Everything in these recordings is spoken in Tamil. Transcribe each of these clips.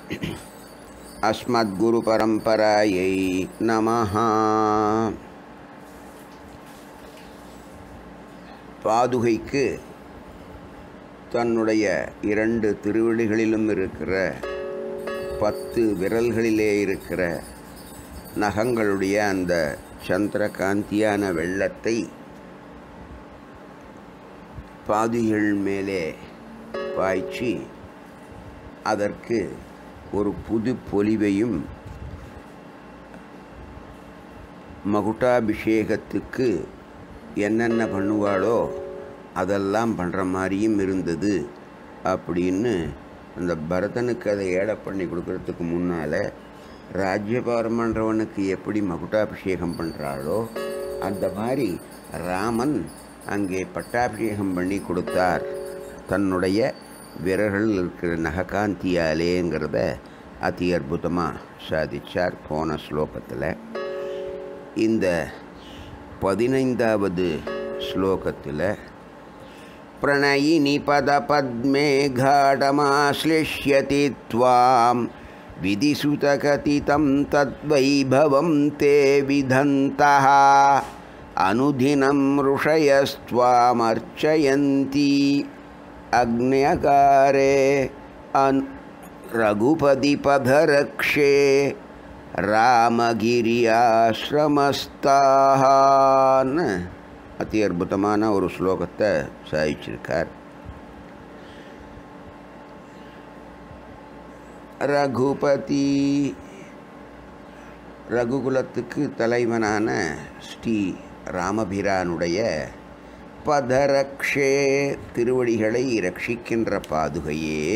अस्मद्गुरुपरम्परायै नमः பாதுகைக்கு தன்னுடைய இரண்டு திருவடிகளிலும் இருக்கிற பத்து விரல்களிலே இருக்கிற நகங்களுடைய அந்த சந்திரகாந்தியான வெள்ளத்தை பாதுகள் மேலே பாய்ச்சி அதற்கு ஒரு புது பொலிவையும் மகுட்டாபிஷேகத்துக்கு என்னென்ன பண்ணுவாளோ அதெல்லாம் பண்ணுற மாதிரியும் இருந்தது அப்படின்னு அந்த பரதனுக்கு அதை ஏடை பண்ணி கொடுக்கறதுக்கு முன்னால் ராஜ்யபாரமன்றவனுக்கு எப்படி மகுட்டாபிஷேகம் பண்ணுறாளோ அந்த மாதிரி ராமன் அங்கே பட்டாபிஷேகம் பண்ணி கொடுத்தார் தன்னுடைய விரல்கள் இருக்கிற நககாந்தியாலேங்கிறத அதி அற்புதமாக சாதிச்சார் போன ஸ்லோகத்தில் இந்த பதினைந்தாவது ஸ்லோகத்தில் प्रणयिनि पदपद्मे घाटमाश्लिष्यति त्वां विधिसुतकथितं तद्वैभवं ते विधन्तः अनुदिनं ऋषयस्त्वामर्चयन्ति अग्न्यकारे अन् रघुपतिपथरक्षे ராமகிரியாசிரமஸ்தான்னு அதி அற்புதமான ஒரு ஸ்லோகத்தை சாதிச்சிருக்கார் ரகுபதி ரகுகுலத்துக்கு தலைவனான ஸ்ரீ ராமபிரானுடைய பதரக்ஷே திருவடிகளை ரட்சிக்கின்ற பாதுகையே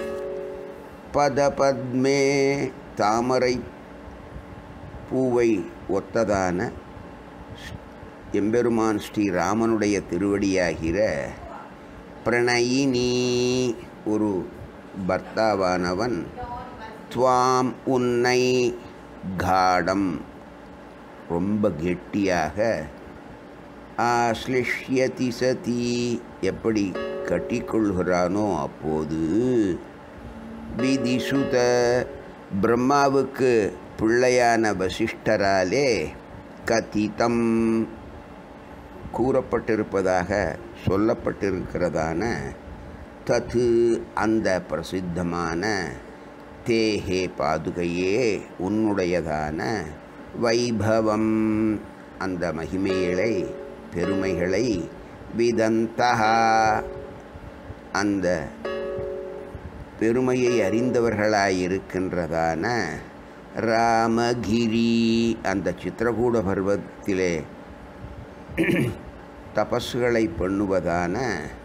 பதபத்மே தாமரை பூவை ஒத்ததான எம்பெருமான் ஸ்ரீராமனுடைய திருவடியாகிற பிரணயினி ஒரு பர்த்தாவானவன் துவாம் உன்னை காடம் ரொம்ப கெட்டியாக ஆஸ்லிஷ்யதி சதி எப்படி கட்டிக்கொள்கிறானோ அப்போது விதிசுத பிரம்மாவுக்கு பிள்ளையான வசிஷ்டராலே கதிதம் கூறப்பட்டிருப்பதாக சொல்லப்பட்டிருக்கிறதான தது அந்த பிரசித்தமான தேஹே பாதுகையே உன்னுடையதான வைபவம் அந்த மகிமைகளை பெருமைகளை விதந்தகா அந்த பெருமையை அறிந்தவர்களாயிருக்கின்றதான ராமகிரி அந்த சித்திரகூட பருவத்திலே தபஸுகளை பண்ணுவதான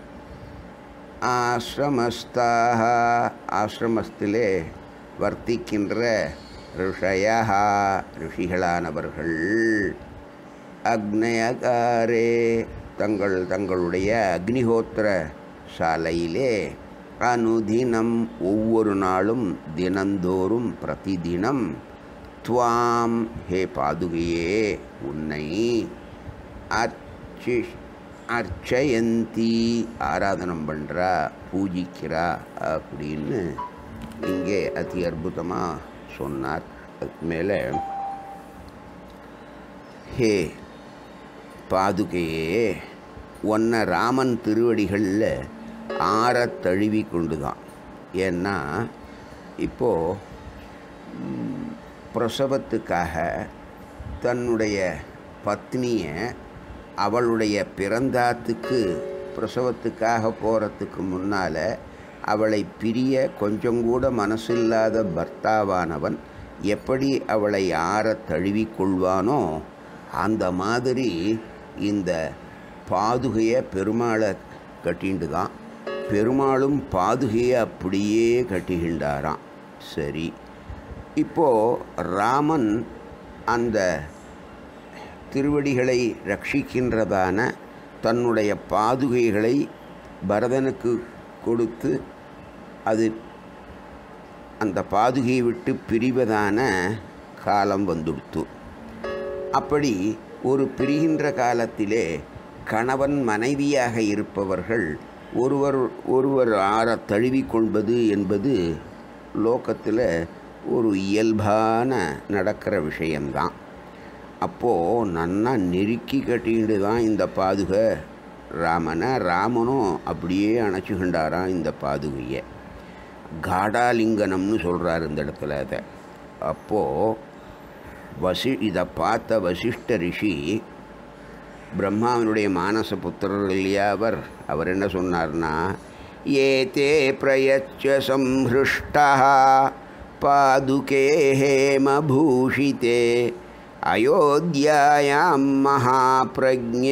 ஆசிரமஸ்தாக ஆசிரமத்திலே வர்த்திக்கின்ற ரிஷயா ரிஷிகளானவர்கள் அக்னயகாரே தங்கள் தங்களுடைய அக்னிஹோத்திர சாலையிலே அனுதினம் ஒவ்வொரு நாளும் தினந்தோறும் பிரதிதினம் துவாம் ஹே பாதுகையே உன்னை அர்ச்சி அர்ச்சயந்தி ஆராதனம் பண்ணுறா பூஜிக்கிறா அப்படின்னு இங்கே அதி அற்புதமாக சொன்னார் அதுக்கு மேலே ஹே பாதுகையே ஒன்றை ராமன் திருவடிகளில் ஆற தழுவி கொண்டு தான் ஏன்னா இப்போது பிரசவத்துக்காக தன்னுடைய பத்னியை அவளுடைய பிறந்தாத்துக்கு பிரசவத்துக்காக போகிறதுக்கு முன்னால் அவளை பிரிய கொஞ்சம் கூட மனசில்லாத பர்த்தாவானவன் எப்படி அவளை ஆற தழுவி கொள்வானோ அந்த மாதிரி இந்த பாதுகையை பெருமாளை கட்டிண்டு தான் பெருமாளும் பாதுகையை அப்படியே கட்டுகின்றாராம் சரி இப்போது ராமன் அந்த திருவடிகளை ரட்சிக்கின்றதான தன்னுடைய பாதுகைகளை பரதனுக்கு கொடுத்து அது அந்த பாதுகையை விட்டு பிரிவதான காலம் வந்துடுத்து அப்படி ஒரு பிரிகின்ற காலத்திலே கணவன் மனைவியாக இருப்பவர்கள் ஒருவர் ஒருவர் ஆற தழுவிக்கொள்வது என்பது லோகத்தில் ஒரு இயல்பான நடக்கிற விஷயம்தான் அப்போது நன்னா நெருக்கி கட்டிக்கிட்டு தான் இந்த பாதுகை ராமனை ராமனும் அப்படியே அணைச்சிக்கிண்டாராம் இந்த பாதுகையை காடாலிங்கனம்னு சொல்கிறார் இந்த இடத்துல அதை அப்போது வசி இதை பார்த்த வசிஷ்ட ரிஷி பிரம்மாவினுடைய மானச புத்திரர் இல்லையா அவர் அவர் என்ன சொன்னார்னா ஏ தே பிரயச்ச சம்ஹிருஷ்டா பாதுகே ஹேமபூஷிதே அயோத்தியாயாம் மகாபிரஜ்ஞ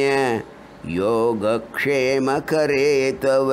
யோகக்ஷேமகரே தவ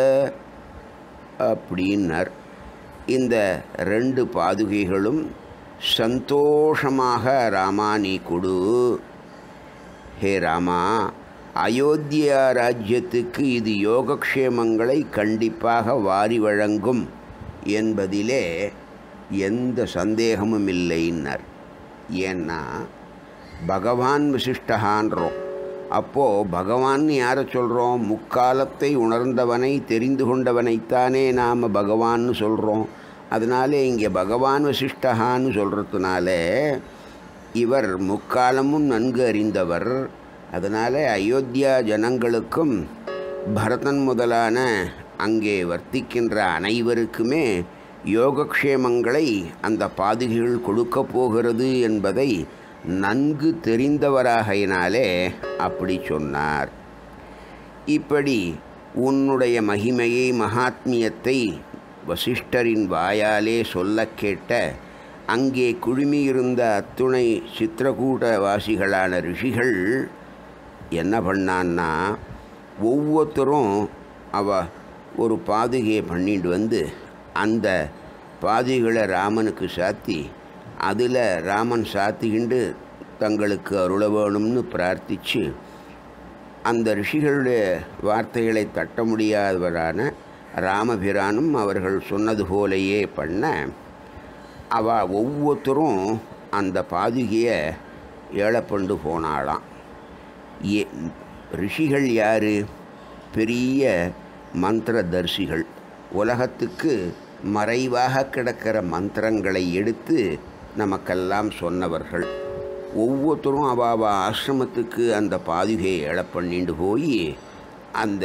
அப்படின்னர் இந்த ரெண்டு பாதுகைகளும் சந்தோஷமாக ராமா நீ கொடு ஹே ராமா அயோத்தியா ராஜ்யத்துக்கு இது யோகக்ஷேமங்களை கண்டிப்பாக வாரி வழங்கும் என்பதிலே எந்த சந்தேகமும் இல்லைன்னர் ஏன்னா பகவான் விசிஷ்டகான்றோம் அப்போது பகவான் யாரை சொல்கிறோம் முக்காலத்தை உணர்ந்தவனை தெரிந்து கொண்டவனைத்தானே நாம் பகவான்னு சொல்கிறோம் அதனாலே இங்கே பகவான் வசிஷ்டகான்னு சொல்கிறதுனால இவர் முக்காலமும் நன்கு அறிந்தவர் அதனால் அயோத்தியா ஜனங்களுக்கும் பரதன் முதலான அங்கே வர்த்திக்கின்ற அனைவருக்குமே யோகக்ஷேமங்களை அந்த பாதுகைகள் கொடுக்கப் போகிறது என்பதை நன்கு தெரிந்தவராகையினாலே அப்படி சொன்னார் இப்படி உன்னுடைய மகிமையை மகாத்மியத்தை வசிஷ்டரின் வாயாலே சொல்லக் கேட்ட அங்கே குழுமியிருந்த அத்துணை சித்திரகூட வாசிகளான ரிஷிகள் என்ன பண்ணான்னா ஒவ்வொருத்தரும் அவ ஒரு பாதுகையை பண்ணிட்டு வந்து அந்த பாதுகளை ராமனுக்கு சாத்தி அதில் ராமன் சாத்திக்கிண்டு தங்களுக்கு அருள வேணும்னு பிரார்த்தித்து அந்த ரிஷிகளுடைய வார்த்தைகளை தட்ட முடியாதவரான ராமபிரானும் அவர்கள் சொன்னது போலேயே பண்ண அவ ஒவ்வொருத்தரும் அந்த பாதுகையை ஏழப்பண்டு போனாளாம் ஏ ரிஷிகள் யார் பெரிய மந்திரதர்சிகள் உலகத்துக்கு மறைவாக கிடக்கிற மந்திரங்களை எடுத்து நமக்கெல்லாம் சொன்னவர்கள் ஒவ்வொருத்தரும் அவ அவ ஆசிரமத்துக்கு அந்த பாதுகையை எழ பண்ணிட்டு போய் அந்த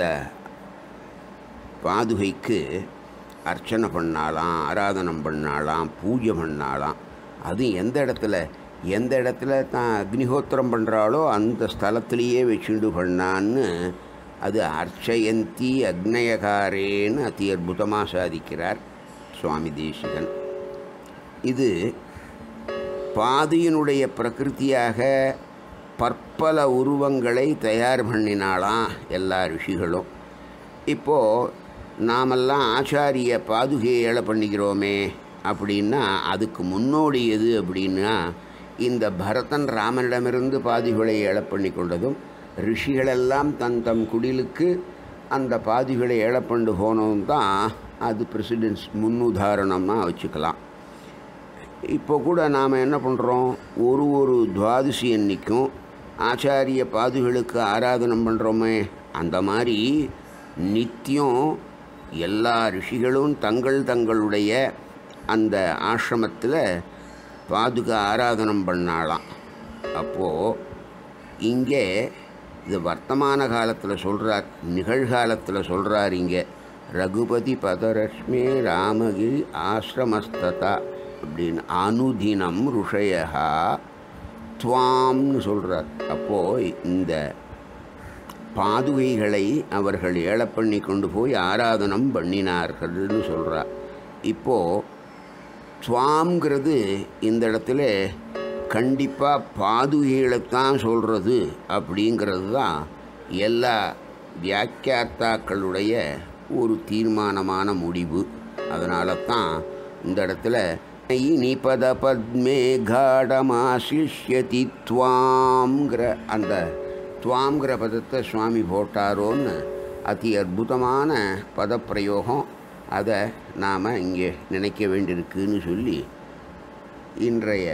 பாதுகைக்கு அர்ச்சனை பண்ணாலாம் ஆராதனம் பண்ணாலாம் பூஜை பண்ணாலாம் அது எந்த இடத்துல எந்த இடத்துல தான் அக்னிஹோத்திரம் பண்ணுறாளோ அந்த ஸ்தலத்திலேயே வச்சுண்டு பண்ணான்னு அது அர்ச்சயந்தி அக்னயகாரேன்னு அதி அற்புதமாக சாதிக்கிறார் சுவாமி தேசிகன் இது பாதியினுடைய பிரகிருத்தியாக பற்பல உருவங்களை தயார் பண்ணினாலாம் எல்லா ரிஷிகளும் இப்போது நாமெல்லாம் ஆச்சாரிய பாதுகையை ஏழை பண்ணிக்கிறோமே அப்படின்னா அதுக்கு முன்னோடி எது அப்படின்னா இந்த பரதன் ராமனிடமிருந்து பாதுகளை ஏழை பண்ணி கொண்டதும் ரிஷிகளெல்லாம் தன் தம் குடிலுக்கு அந்த பாதுகளை ஏழை பண்ணு போனதும் தான் அது பிரசிடென்ஸ் முன்னுதாரணமாக வச்சுக்கலாம் இப்போ கூட நாம் என்ன பண்ணுறோம் ஒரு ஒரு துவாதசி அன்னைக்கும் ஆச்சாரிய பாதுகளுக்கு ஆராதனம் பண்ணுறோமே அந்த மாதிரி நித்தியம் எல்லா ரிஷிகளும் தங்கள் தங்களுடைய அந்த ஆசிரமத்தில் பாதுக ஆராதனம் பண்ணாலாம் அப்போது இங்கே இது வர்த்தமான காலத்தில் சொல்கிறார் நிகழ்காலத்தில் சொல்கிறார் இங்கே ரகுபதி பதரஷ்மே ராமகிரி ஆசிரமஸ்ததா அப்படின்னு அனுதினம் ருஷயா துவாம்னு சொல்கிறார் அப்போது இந்த பாதுகைகளை அவர்கள் ஏழை பண்ணி கொண்டு போய் ஆராதனம் பண்ணினார்கள்னு சொல்கிறார் இப்போது துவாம்ங்கிறது இந்த இடத்துல கண்டிப்பாக பாதுகைகளைத்தான் சொல்கிறது அப்படிங்கிறது தான் எல்லா வியாக்கியார்த்தாக்களுடைய ஒரு தீர்மானமான முடிவு அதனால தான் இந்த இடத்துல நிபத பத்மே காடமாசிஷ்யதி துவாம்ங்கிற அந்த துவாம்ங்கிற பதத்தை சுவாமி போட்டாரோன்னு அதி அற்புதமான பதப்பிரயோகம் அதை நாம் இங்கே நினைக்க வேண்டியிருக்குன்னு சொல்லி இன்றைய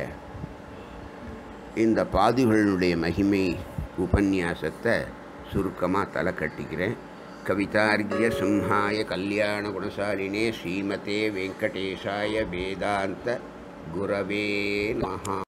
இந்த பாதுகளுடைய மகிமை உபன்யாசத்தை சுருக்கமாக தலை கட்டிக்கிறேன் கவிதார்கிய சிம்ஹாய கல்யாண குணசாலினே ஸ்ரீமதே வெங்கடேஷாய வேதாந்த குரவே நமஹா